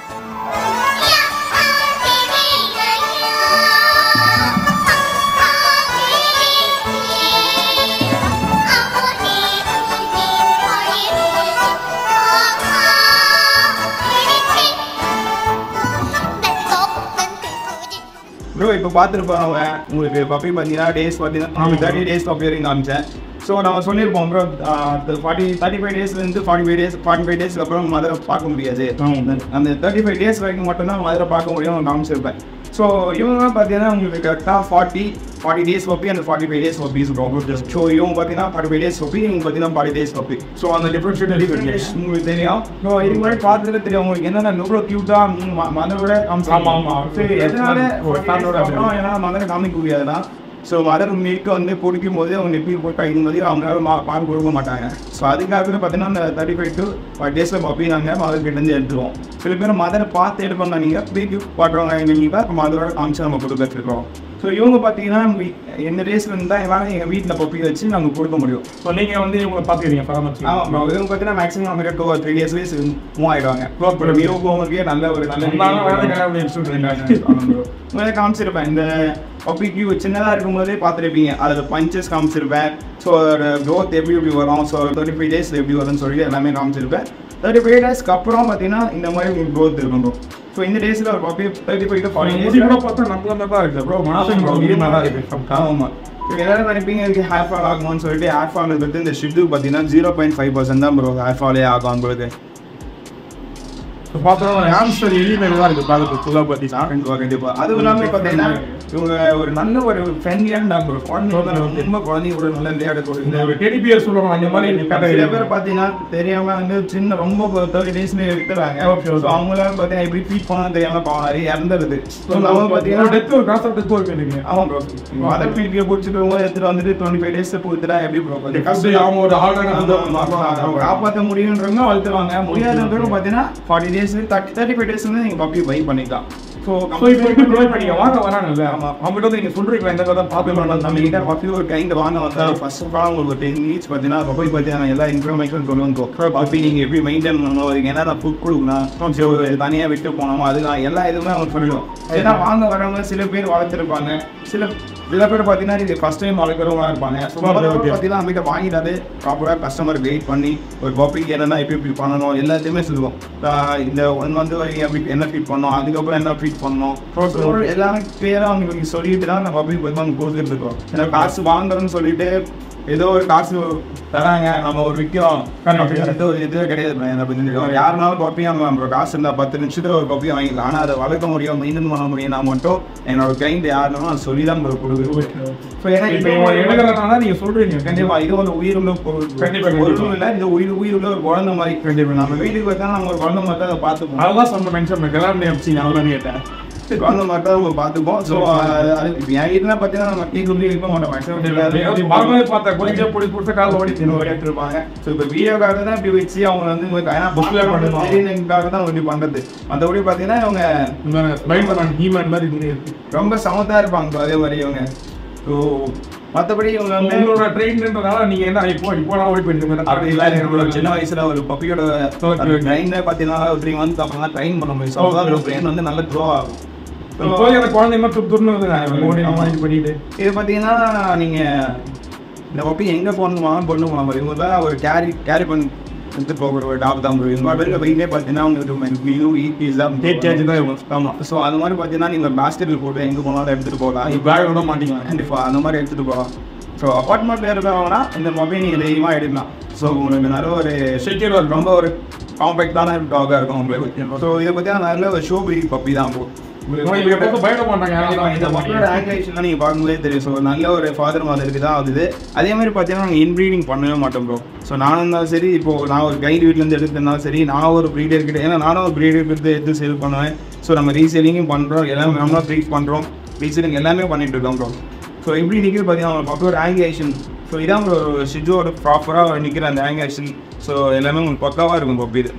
ப்ரோ இப்போ பார்த்துருப்போம் அவன் உங்களுக்கு பப்பி பார்த்தீங்கன்னா டேஸ் பார்த்தீங்கன்னா தேர்ட்டி டேஸ் பப்பி வரைக்கும் காமிச்சேன் ஸோ நம்ம சொல்லியிருப்போம் ப்ரோ ஃபார்ட்டி தேர்ட்டி ஃபைவ் டேஸ்லேருந்து forty five days forty five டேஸ்க்கு அப்புறம் மதுரை பார்க்க முடியாது அந்த தேர்ட்டி ஃபைவ் டேஸ் வரைக்கும் மட்டும்தான் மதுரை பார்க்க முடியும் காமிச்சிருப்பேன் ஸோ இவங்க பார்த்தீங்கன்னா உங்களுக்கு கரெக்டாக ஃபார்ட்டி ஃபார்ட்டி டேஸ் பப்பி அந்த forty five days puppies so இவங்க பார்த்தீங்கன்னா ஃபார்ட்டி ஃபைவ் டேஸ் பப்பி இவங்க பார்த்தீங்கன்னா ஃபார்ட்டி டேஸ் பப்பி ஸோ அந்த டிஃப்ரென்ஸ் உங்களுக்கு தெரியும் ஸோ இதுக்கு முன்னாடி பார்த்துட்டு தெரியும் உங்களுக்கு என்னென்ன எவ்வளோ க்யூட்டாக மதரோட ஆமா, ஆமா. சரி எதனால ஒரு standard ஆ அப்புறம் ஏன்னா மதரை காமிக்க முடியாதுன்னா ஸோ மதர் மில்க் வந்து பிடிக்கும் போது அவங்க நெப்பி போய் கையும் போது அவங்களால மா பால் கொடுக்க மாட்டாங்க ஸோ அதுக்காக பார்த்தீங்கன்னா அந்த தேர்ட்டி ஃபைவ் டு ஃபைவ் டேஸில் பப்பி நாங்கள் மதர் கிட்டேருந்து எடுத்துருவோம் சில பேர் மதரை பார்த்து எடுப்பாங்க நீங்கள் ப்ரீ பாட்டுறவங்க நீங்கள் இப்போ மதரோட காமிச்சு நம்ம கொடுத்துருக்கோம் ஸோ இவங்க பார்த்தீங்கன்னா வி- எந்த டேஸ்ல இருந்தால் எல்லாம் எங்கள் வீட்டில் பப்பி வச்சு நாங்கள் கொடுக்க முடியும் ஸோ நீங்கள் வந்து இவங்களை பார்த்துக்கிறீங்க பராமரிச்சு ஆமாம் ப்ரோ இவங்க பார்த்தீங்கன்னா மேக்ஸிமம் அவங்க டூ த்ரீ டேஸ்லேயே மூவ் ஆயிடுவாங்க க்ளோஸ் பண்ண வியோ போகிறதுக்கே நல்ல ஒரு நல்ல உங்களை காமிச்சிருப்பேன் இந்த பப்பிக்கு சின்னதாக இருக்கும்போதே பார்த்துருப்பீங்க அதில் பஞ்சஸ் காமிச்சிருப்பேன் ஸோ க்ரோத் எப்படி எப்படி வரும் ஸோ தேர்ட்டி ஃபைவ் டேஸ் எப்படி வரும்னு சொல்லி எல்லாமே காமிச்சிருப்பேன் தேர்ட்டி ஃபைவ் டேஸ்க்கு அப்புறம் பார்த்தீங்கன்னா இந்த மாதிரி உங்களுக்கு க்ரோத் இருக்கும் ப்ரோ ஸோ இந்த டேஸில் ஒரு puppy thirty five to forty days பார்த்தா நம்மள தான் இருக்குது ப்ரோ மனசுக்கு ரொம்ப நல்லா இருக்கு ஆமாம் இப்போ எல்லாரும் நினைப்பீங்க இதுக்கு ஹேர் ஃபால் ஆகும்னு சொல்லிட்டு ஹேர் ஃபால் பற்றி இந்த ஷிட்டு பார்த்தீங்கன்னா ஜீரோ பாயிண்ட் ஃபைவ் பர்சன்ட் தான் ப்ரோ ஹேர் ஃபாலே ஆகும் உங்களுக்கு பார்த்தா ஆன்சர் எலிமெண்ட் தான் இருக்குது பார்க்கறது ஃபுல்லாக பார்த்தீங்கன்னா கண்டிப்பா கண்டிப்பா அதுவும் இல்லாம பார்த்தீங்கன்னா இவங்க ஒரு நல்ல ஒரு ஃப்ரெண்ட்லியான ஒரு குழந்தையோட ரொம்ப குழந்தையோட நல்ல விளையாடக்கூடிய இந்த டெடிபியர் சொல்லுவாங்க அந்த மாதிரி கதை சில பேர் பார்த்தீங்கன்னா தெரியாம வந்து சின்ன ரொம்ப தேர்ட்டி டேஸ்ல இருக்கிறாங்க Okay, okay. ஸோ அவங்களால பார்த்தீங்கன்னா எப்படி ஃபீட் பண்ண தெரியாம பாவம் நிறைய இறந்துருது ஸோ நம்ம பார்த்தீங்கன்னா டெத் ஒரு காசு டெத் ஒரு எனக்கு ஆமாம் ப்ரோ மதர் ஃபீட்க்கு பிடிச்சிட்டு போகும்போது எடுத்துட்டு வந்துட்டு டுவெண்ட்டி ஃபைவ் டேஸ் கொடுத்துட்டா எப்படி ப்ரோ கஷ்டம் அவங்க ஒரு ஹார்டான அவங்க காப்பாற்ற முடியுன்றவங்க வளர்த்துவாங்க முடியாதவங்க பார்த்தீங்கன்னா forty days thirty thirty five days வந்து நீங்கள் பப்பி பை பண்ணிக்கலாம் ஸோ ஸோ இப்போ இப்போ ப்ரொவைட் பண்ணிக்க வாங்க வராங்கல்ல ஆமாம் அவங்ககிட்ட வந்து நீங்கள் சொல்கிறீங்களா இந்த கதை பார்த்து நம்ம கிட்ட பப்பி ஒரு கைண்ட் வாங்க வந்தா ஃபர்ஸ்ட் ஆஃப் ஆல் உங்களுக்கு ஒரு டென் மினிட்ஸ் பார்த்தீங்கன்னா பப்பி பற்றியான எல்லா இன்ஃபர்மேஷன் சொல்லுவோம் பப்பி நீங்கள் எப்படி மெயின்டைன் பண்ணணும் அதுக்கு என்னென்ன ஃபுட் கொடுக்கணும் சரி, ஒரு தனியாக விட்டு போனோம் அதுதான் எல்லா இதுவுமே அவங்க சொல்லிடுவோம் ஏன்னா வாங்க வரவங்க சில பேர் வளர்த்துருப்பாங்க சில சில பேர் பார்த்தீங்கன்னா இது ஃபர்ஸ்ட் டைம் வளர்க்குறவங்களா இருப்பாங்க ஸோ பார்த்தீங்கன்னா நம்மகிட்ட வாங்கிட்டாலே ப்ராப்பராக கஸ்டமர் வெயிட் பண்ணி ஒரு பப்பிக்கு என்னென்ன எப்படி எப்படி பண்ணணும் எல்லாத்தையுமே சொல்லுவோம் ஆஹ் இந்த ஒன் மந்த் வரைக்கும் எப்படி என்ன ஃபீட் பண்ணணும் அதுக்கப்புறம் என்ன ஃபீட் பண்ணணும் So, எல்லாமே கிளியராக அவங்களுக்கு சொல்லிட்டு தான் நம்ம பப்பிக்கு வந்து அவங்க கொடுத்துட்டு இருக்கோம் ஏன்னா காசு வாங்குறோம்னு சொல்லிட்டு ஏதோ ஒரு காசு தராங்க நம்ம ஒரு விற்கிறோம் அப்படின்றது ஒரு இதுவே கிடையாது bro. எனக்கு புரிஞ்சுது. யாருனாலும் பப்பி வாங்கலாம் ப்ரோ காசு இருந்தால் பத்து நிமிஷத்துல ஒரு பப்பி வாங்கிக்கலாம் ஆனால் அதை வளர்க்க முடியும் மெயின்டைன் பண்ண முடியும் நான் மட்டும் என்னோட கிளைண்ட் யாருனாலும் அதை சொல்லி தான் ப்ரோ கொடுக்குறேன் ஸோ ஏன்னா இப்போ இப்போ இவங்க எடுக்கிறதுனால நீங்க சொல்றீங்க கண்டிப்பா இது ஒரு உயிருள்ள பொருள் கண்டிப்பா, பொருளும் கண்டிப்பா. இல்லை இது உயிர் உயிருள்ள ஒரு குழந்தை மாதிரி கண்டிப்பா நம்ம வீட்டுக்கு வச்சா நம்ம ஒரு குழந்தை மாதிரி தான் அதை பார்த்துப்போம் அதெல்லாம் சொன்ன மென்ஷன் பண்ணி எம்சி நான் கேட்டேன் குழந்தை மாதிரி தான் நம்ம பார்த்துப்போம் ஸோ அது இப்போ என் வீட்டில் பார்த்தீங்கன்னா நம்ம டீ குடி இருக்க மாட்டோம் மேக்ஸிமம் பார்க்கவே பார்த்தா கொஞ்சம் பிடிச்சி பிடிச்ச கால் ஓடி இன்னும் எடுத்துருப்பாங்க ஸோ இப்போ வீடியோக்காக தான் இப்படி வச்சு அவங்க வந்து ஏன்னா புக்கில் பண்ணுவோம் தெரியலங்காக தான் இப்படி பண்ணுறது மற்றபடி பார்த்தீங்கன்னா இவங்க ஸ்பைடர்மேன் ஹீமன் மாதிரி இருக்கு ரொம்ப சமத்தா இருப்பாங்க bro, அதே மாதிரி இவங்க ஸோ மற்றபடி இவங்க வந்து உங்களோட ட்ரெயின்றதால நீங்க என்ன இப்போ இப்போ நான் ஓடி போயிட்டு அப்படி இல்லை என்னோட சின்ன வயசுல ஒரு பப்பியோட ட்ரெயினை பார்த்தீங்கன்னா ஒரு த்ரீ மந்த்ஸ் அப்புறம் தான் ட்ரெயின் பண்ண முடியும் ஸோ அதோட பிரெயின் வந்து நல்லா க்ரோ ஆகும் So, இப்போ அந்த குழந்தை என்ன துரு துருன்னு ஓடி நம்ம இது பண்ணிட்டு இது பார்த்தீங்கன்னா நீங்க இந்த பப்பி எங்க போகணுமா பொண்ணு போகலாம் மாதிரி இவங்க தான் ஒரு கேரி கேரி பண்ணி எடுத்து போகிற ஒரு டாப் தான் இவங்க பேருக்கு வெயிட்டே பார்த்தீங்கன்னா உங்களுக்கு இதுவும் ஈஸ் தான் Eight kg தான் இருக்கும். ஆமாம் ஸோ அது மாதிரி பார்த்தீங்கன்னா நீங்கள் பேஸ்கெட்டில் போட்டு எங்கே போனாலும் எடுத்துகிட்டு போகலாம் பேக் விட மாட்டீங்க கண்டிப்பாக அந்த மாதிரி எடுத்துகிட்டு போகலாம் ஸோ அப்பார்ட்மெண்ட்டில் இருக்கிறவங்கன்னா இந்த மொபைல் நீங்கள் தைரியமாக எடுக்கலாம் ஸோ உங்களுக்கு நல்ல ஒரு செக்யூர் ரொம்ப ஒரு காம்பேக்டான டாகாக இருக்கும் உங்களுக்கு ஸோ இதை பற்றி நல்ல ஒரு ஷோ பிரீட் பப்பி தான் bro. இவங்க எப்போ பயப்பட மாட்டாங்க இந்த மக்களோட ஆங்கிலேஷன் நீங்க பார்க்கும்போதே தெரியும் ஸோ நல்ல ஒரு ஃபாதர் மாதிரி தான் ஆகுது அதே மாதிரி பார்த்தீங்கன்னா நாங்கள் இன்ப்ரீடிங் பண்ணவே மாட்டோம் ப்ரோ ஸோ நானும் இருந்தாலும் சரி இப்போ நான் ஒரு கைடு வீட்டிலேருந்து எடுத்துருந்தாலும் சரி நான் ஒரு ப்ரீடர் கிட்ட ஏன்னா நானும் ஒரு ப்ரீடர் கிட்ட எடுத்து சேல் பண்ணுவேன் ஸோ நம்ம ரீசேலிங்கும் பண்ணுறோம் எல்லாமே நம்மளும் ட்ரீட் பண்ணுறோம் ரீசேலிங் எல்லாமே பண்ணிட்டு இருக்கோம் ப்ரோ ஸோ எப்படி நிற்கிறது பார்த்தீங்கன்னா மக்களோட ஆங்கிலேஷன் ஸோ இதான் ஒரு ஷிஜோட ப்ராப்பராக நிற்கிற அந்த ஆங்கிலேஷன் ஸோ எல்லாமே உங்களுக்கு பக்காவாக இருக்கும் பப்பி இது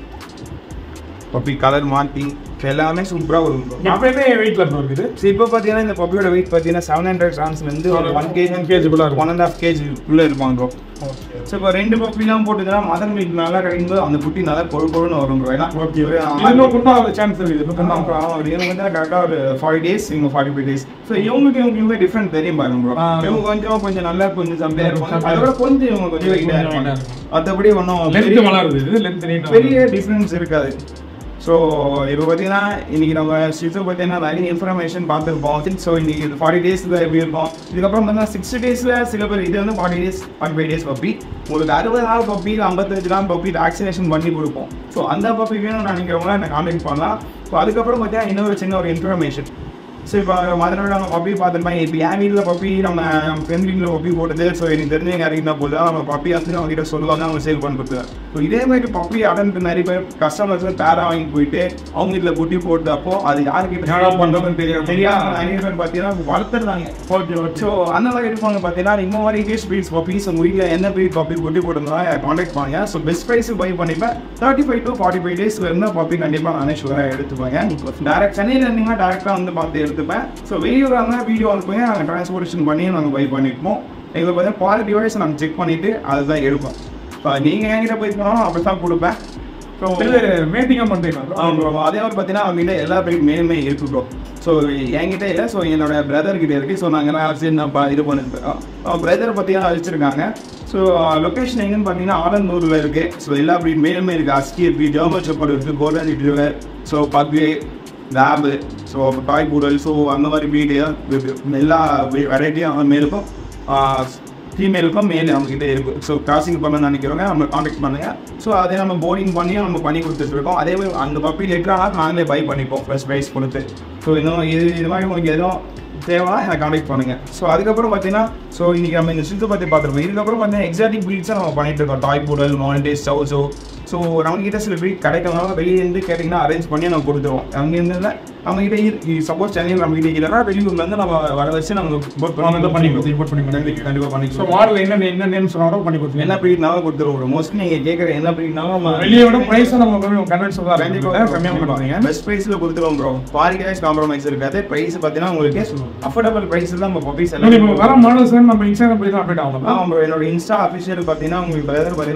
பப்பி கலர் மாட்டி எல்லாமே சூப்பராக வரும் bro. எப்பயுமே வெயிட்ல ப்ரோ இருக்குது ஸோ இப்போ பார்த்தீங்கன்னா இந்த பப்பியோட வெயிட் பார்த்தீங்கன்னா செவன் ஹண்ட்ரட் கிராம்ஸ்லேருந்து ஒரு ஒன் கேஜி ஒன் கேஜி குள்ள இருக்கும் ஒன் அண்ட் ஹாஃப் கேஜி உள்ளே இருப்பாங்க ப்ரோ ஸோ இப்போ ரெண்டு பப்பிலாம் போட்டுதுன்னா மதன் மீட் நல்லா கிடைக்கும்போது அந்த குட்டி நல்லா பொழு பொழுன்னு வரும் ப்ரோ ஏன்னா ஓகே இன்னும் குண்டாக சான்ஸ் இருக்குது இன்னும் ஆமா குண்டா bro, ஆமா. இவங்க வந்து கரெக்டாக ஒரு ஃபார்ட்டி டேஸ் இவங்க ஃபார்ட்டி ஃபைவ் டேஸ் ஸோ இவங்களுக்கு இவங்களுக்கு டிஃப்ரெண்ட் தெரியும் பாருங்க ப்ரோ ஆ. இவங்க கொஞ்சம் கொஞ்சம் நல்லா கொஞ்சம் சம்பையாக இருப்பாங்க அதோட கொஞ்சம் இவங்க கொஞ்சம் வெயிட்டாக இருப்பாங்க மற்றபடி ஒன்றும் லென்த் வளருது இது லென்த் நீட் பெரிய டிஃப்ரென்ஸ் இருக்காது ஸோ இப்போ பார்த்தீங்கன்னா இன்னைக்கு நம்ம ஷிஃப்ட் பார்த்தீங்கன்னா நிறைய இன்ஃபர்மேஷன் பார்த்துருப்போம் ஸோ இன்னைக்கு இது ஃபார்ட்டி டேஸில் எப்படி இருக்கும் இதுக்கப்புறம் பார்த்தீங்கன்னா சிக்ஸ்டி டேஸில் சில பேர் இது வந்து forty days forty five days puppy உங்களுக்கு அறுபது நாள் பப்பி ஐம்பத்தஞ்சு நாள் பப்பி வேக்சினேஷன் பண்ணி கொடுப்போம் ஸோ அந்த பப்பி வேணும் நினைக்கிறவங்க என்னை கான்டாக்ட் பண்ணலாம் ஸோ அதுக்கப்புறம் பார்த்தீங்கன்னா இன்னொரு சின்ன ஒரு இன்ஃபர்மேஷன் ஸோ இப்போ மதுரை நம்ம பப்பி பார்த்துருப்பேன் இப்போ என் வீட்டில் பப்பி நம்ம ஃப்ரெண்ட் வீட்டில் பப்பி போட்டது ஸோ எனக்கு தெரிஞ்சவங்க யாரையும் போது நம்ம பப்பி வந்து அவங்க கிட்ட சொல்லுவாங்க அவங்க சேல் பண்ணுறது ஸோ இதே மாதிரி பப்பி அடன்ட்டு நிறைய பேர் கஸ்டமர்ஸ் பேரா வாங்கி போயிட்டு அவங்க வீட்டில் குட்டி போட்டப்போ அது யாருக்கிட்ட என்னடா பண்றதுன்னு தெரியாது. தெரியாம நிறைய பேர் பார்த்தீங்கன்னா வளர்த்துறாங்க ஓகே ஸோ அந்த மாதிரி இருப்பாங்க பார்த்தீங்கன்னா இந்த மாதிரி இங்கிலீஷ் ப்ரீட்ஸ் பப்பீஸ் உங்கள் வீட்டில் என்ன ப்ரீட் பப்பி குட்டி போட்டிருந்தா காண்டாக்ட் பண்ணுங்க ஸோ பெஸ்ட் ப்ரைஸ் பை பண்ணிப்பேன் thirty five to forty five டேஸ்ல இருந்தால் பப்பி கண்டிப்பாக நானே ஷுவராக எடுத்துப்பாங்க டேரக்ட் சென்னையில் இருந்தீங்கன்னா டேரெக்டாக வந்து பார்த்து எடுத்துப்பேன் ஸோ வெளியூர் இருந்தால் வீடியோ அனுப்புங்க நாங்கள் டிரான்ஸ்போர்ட்டேஷன் பண்ணி நாங்கள் பை பண்ணிப்போம் எங்களுக்கு பார்த்தீங்கன்னா குவாலிட்டி வைஸ் நாங்கள் செக் பண்ணிவிட்டு அதுதான் எடுப்போம் ஸோ நீங்கள் என்கிட்ட போய் போனாலும் அப்படி தான் கொடுப்பேன் ஸோ மேட்டிங்காக பண்ணுறீங்களா ஆமாம் ப்ரோ அதே மாதிரி பார்த்தீங்கன்னா அவங்ககிட்ட எல்லா பேரும் மேலுமே இருக்கு ப்ரோ ஸோ என்கிட்ட இல்லை ஸோ என்னோட பிரதர் கிட்ட இருக்கு ஸோ நாங்கள் எல்லாம் சரி நான் பா- இது பண்ணிருக்கோம் பிரதர் பார்த்தீங்கன்னா வச்சிருக்காங்க ஸோ லொக்கேஷன் எங்கன்னு பார்த்தீங்கன்னா ஆலந்தூரில் இருக்கு ஸோ எல்லா breed மேலுமே இருக்கு அஸ்கி இருக்கு ஜெர்மன் செப்பர்ட் இருக்கு கோல்டன் ரிட்ரீவர் ஸோ பக்வே lab so toy poodle so அந்த மாதிரி வீடு எல்லா வெரைட்டியும் மேலுக்கும் ஃபீமேலுக்கும் மேல் நம்மக்கிட்ட இருக்கு ஸோ கிராசிங் பண்ண நினைக்கிறவங்க நம்ம காண்டாக்ட் பண்ணுங்க ஸோ அதே நம்ம போர்டிங் பண்ணி நம்ம பண்ணி கொடுத்துட்டு இருக்கோம் அதே மாதிரி அந்த பப்பி லெட்டராக நாங்களே பை பண்ணிப்போம் ஃபர்ஸ்ட் ப்ரைஸ் கொடுத்து ஸோ இன்னும் இது இது மாதிரி உங்களுக்கு எதுவும் தேவைன்னா எனக்கு காண்டாக்ட் பண்ணுங்க ஸோ அதுக்கப்புறம் பார்த்தீங்கன்னா ஸோ இன்னைக்கு நம்ம இந்த சித்து பற்றி பார்த்துருப்போம் இதுக்கப்புறம் பார்த்தீங்கன்னா எக்ஸாட்டிக் ப்ரீட்ஸாக நம்ம பண்ணிட்டு இருக்கோம் டாய் பூடல் மானிட்டேஸ் சவுசோ ஸோ நம்மகிட்ட சில ப்ரீட் கிடைக்கிறதுனால வெளியிலேருந்து கேட்டிங்கன்னா அரேஞ்ச் பண்ணி நம்ம கொடுத்துருவோம் அங்கேருந்து நம்மகிட்ட சப்போஸ் சென்னையில் நம்மகிட்ட இல்லைன்னா வெளியூர்லேருந்து நம்ம வர வச்சு நம்ம book பண்ணி பண்ணி கொடுத்து import பண்ணி கொடுத்து. கண்டிப்பாக கண்டிப்பாக பண்ணி ஸோ மாடல் என்ன என்ன நேம் சொன்னாலும் பண்ணி கொடுத்துருங்க என்ன ப்ரீட்னாலும் கொடுத்துருவோம் மோஸ்ட்லி நீங்கள் கேட்குற என்ன ப்ரீட்னாலும் நம்ம வெளியே விட ப்ரைஸும் நம்ம கொஞ்சம் கன்வென்ஸ் தான் கம்மியாக கம்மியாக பண்ணுவாங்க பெஸ்ட் ப்ரைஸில் கொடுத்துருவோம் ப்ரோ குவாலிட்டி வைஸ் காம்ப்ரமைஸ் இருக்காது ப்ரைஸ் பார்த்தீங்கன்னா உங்களுக்கு அஃபோர்டபுள் ப்ரைஸில் தான் நம்ம பப்பீஸ் இப்போ வர மாடல்ஸ் நம்ம இன்ஸ்டாகிராம் போய் தான் அப்டேட் ஆகும் ஆமாம் ப்ரோ என்னோட இன்ஸ்டா அஃபிஷியல் பார்த்தீங்கன்னா உங்களுக்கு பிரதர் பார்த்தீங்கன்னா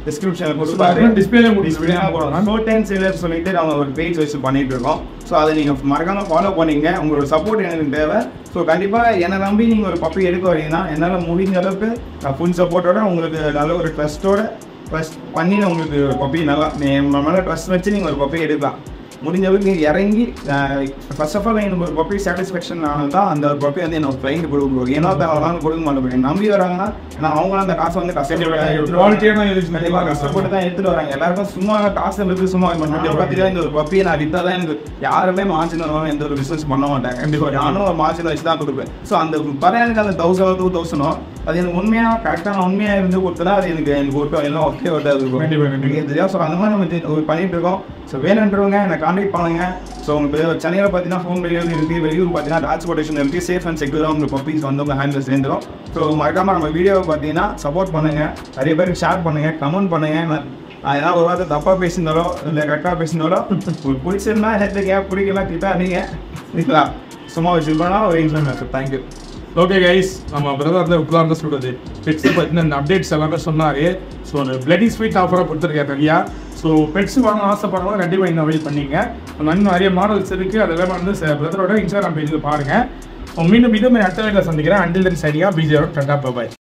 டிஸ்கிரிப்ஷன் கொடுப்பாரு டிஸ்பிளே முடிச்சு சோட்டன் சேலர் சொல்லிட்டு நம்ம ஒரு பேஜ் வச்சு பண்ணிட்டு இருக்கோம் ஸோ அதை நீங்கள் மறக்காம ஃபாலோ பண்ணீங்க உங்களோட சப்போர்ட் எனக்கு தேவை ஸோ கண்டிப்பாக என்னை நம்பி நீங்கள் ஒரு பப்பி எடுக்க வரீங்கன்னா என்னால் முடிஞ்ச அளவுக்கு நான் ஃபுல் சப்போர்ட்டோட உங்களுக்கு நல்ல ஒரு ட்ரஸ்ட்டோட ட்ரஸ்ட் பண்ணி நான் உங்களுக்கு ஒரு பப்பி நல்லா நம்ம மேலே ட்ரஸ்ட் வச்சு நீங்கள் ஒரு பப்பி எடுக்கலாம் முடிஞ்ச அளவுக்கு நீங்கள் இறங்கி ஃபர்ஸ்ட் ஆஃப் ஆல் எனக்கு ஒரு பப்பி சாட்டிஸ்ஃபேக்ஷன் ஆனால் தான் அந்த ஒரு பப்பி வந்து எனக்கு கிளைண்ட் கொடுக்க முடியும் ஏன்னா அவங்களால கொடுக்க மாட்டேன் நம்பி வராங்கன்னா ஏன்னா அவங்களாம் அந்த காசை வந்து கஷ்டப்பட்டு குவாலிட்டியான யூஸ் கண்டிப்பா கஷ்டப்பட்டு தான் எடுத்துட்டு வராங்க எல்லாருக்கும் சும்மா காசு இருக்கு சும்மா பார்த்தீங்கன்னா இந்த ஒரு பப்பியை நான் வித்தா தான் எனக்கு யாருமே மார்ஜின் வராம எந்த ஒரு பிசினஸ் பண்ண மாட்டாங்க கண்டிப்பா நானும் ஒரு மார்ஜின் வச்சு தான் கொடுப்பேன் ஸோ அந்த பரையானுக்கு அந்த தௌசண்ட் டூ தௌசண்டோ அது எனக்கு உண்மையா கரெக்டான உண்மையா இருந்து கொடுத்தா அது எனக்கு எனக்கு ஒரு எல்லாம் ஓகே ஓட்டாது கண்டிப்பா, கண்டிப்பா. எனக்கு தெரியும் ஸோ அந்த மாதிரி நம்ம இது ஒரு பண்ணிட்டு இருக்கோம் ஸோ வேணுன்றவங்க என்னை கான்டாக்ட் பண்ணுங்க ஸோ உங்களுக்கு சென்னையில் பார்த்தீங்கன்னா ஃபோன் டெலிவரி இருக்குது வெளியூர் பார்த்தீங்கன்னா டிரான்ஸ்போர்ட்டேஷன் இருக்குது சேஃப் அண்ட் செக்யூராக உங்கள் பப்பீஸ் வந்து உங்கள் ஹேண்டில் சேர்ந்துடும் ஸோ மறக்காம நம்ம வீடியோவை பார்த்தீங்கன்னா சப்போர்ட் பண்ணுங்க நிறைய பேருக்கு ஷேர் பண்ணுங்க கமெண்ட் பண்ணுங்க நான் நான் ஏதாவது ஒரு வார்த்தை தப்பாக பேசினாலோ இல்லை கரெக்டாக பேசினாலோ உங்களுக்கு பிடிச்சிருந்தா எடுத்துக்க பிடிக்கல கிட்டா நீங்கள் இல்லைங்களா சும்மா வச்சுருக்கோம்னா ஒரு இன்ஃபர்மேஷன் தேங்க்யூ ஓகே கைஸ் நம்ம பிரதர் வந்து உட்கார்ந்து சொல்றது பெட்ஸை பற்றின இந்த அப்டேட்ஸ் எல்லாமே சொன்னாரு ஸோ ஒரு பிளடி ஸ்வீட் ஆஃபராக கொடுத்துருக்காரு நிறையா ஸோ பெட்ஸ் வாங்க ஆசைப்படுறவங்க கண்டிப்பாக இன்னும் வெயிட் பண்ணிங்க இன்னும் நிறைய மாடல்ஸ் இருக்குது அதெல்லாம் வந்து பிரதரோட இன்ஸ்டாகிராம் பேஜில் பாருங்கள் மீண்டும் மீண்டும் அடுத்த வீட்டில் சந்திக்கிறேன் அண்டில் சரியா பிஜியோட டண்டா பாய்